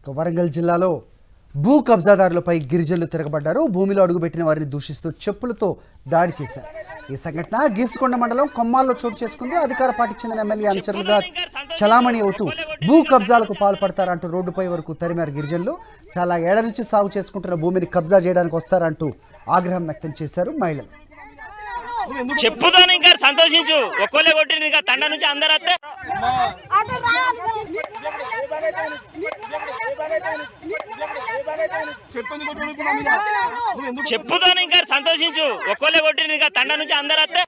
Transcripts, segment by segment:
ఇక వరంగల్ జిల్లాలో భూ కబ్జాదారులపై గిరిజనులు తిరగబడ్డారు భూమిలో అడుగుపెట్టిన వారిని దూషిస్తూ చెప్పులతో దాడి చేశారు ఈ సంఘటన గీసుకొండ మండలం కొమ్మాల్లో చోటు చేసుకుంది అధికార పార్టీకి చెందిన ఎమ్మెల్యే అనుచరులుగా చలామణి అవుతూ భూ కబ్జాలకు పాల్పడతారంటూ రోడ్డుపై వరకు తరిమారు గిరిజనులు చాలా ఏళ్ల నుంచి సాగు చేసుకుంటున్న భూమిని కబ్జా చేయడానికి వస్తారంటూ ఆగ్రహం వ్యక్తం చేశారు మహిళలు చెప్పుతాను ఇంకా సంతోషించు ఒక్కోలే కొట్టింది ఇంకా తండ నుంచి అందరు వస్తే చెప్పుతాను ఇంకా సంతోషించు ఒక్కోలే కొట్టింది ఇంకా తండ నుంచి అందరు వస్తే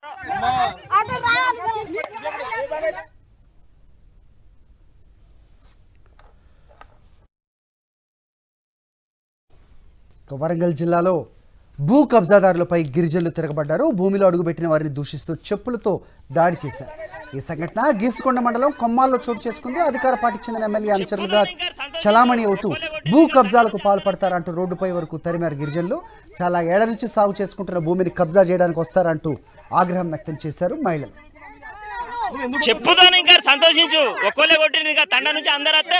ఇక వరంగల్ జిల్లాలో భూ కబ్జాదారులపై గిరిజనులు తిరగబడ్డారు భూమిలో అడుగుపెట్టిన వారిని దూషిస్తూ చెప్పులతో దాడి చేశారు ఈ సంఘటన గీసుకొండ మండలం కొమ్మాల్లో చోటు చేసుకుంది అధికార పార్టీకి చెందిన ఎమ్మెల్యే అనుచరులుగా చలామణి అవుతూ భూ కబ్జాలకు పాల్పడతారంటూ రోడ్డుపై వరకు తరిమారు గిరిజనులు చాలా ఏళ్ల నుంచి సాగు చేసుకుంటున్న భూమిని కబ్జా చేయడానికి వస్తారంటూ ఆగ్రహం వ్యక్తం చేశారు మహిళలు చెప్పుతాను ఇంకా సంతోషించు ఒక్కోలే కొట్టింది ఇంకా తండ నుంచి అందరు వస్తే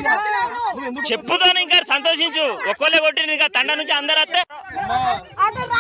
చెప్పుతాను ఇంకా సంతోషించు ఒక్కోలే కొట్టింది ఇంకా తండ నుంచి అందరు వస్తే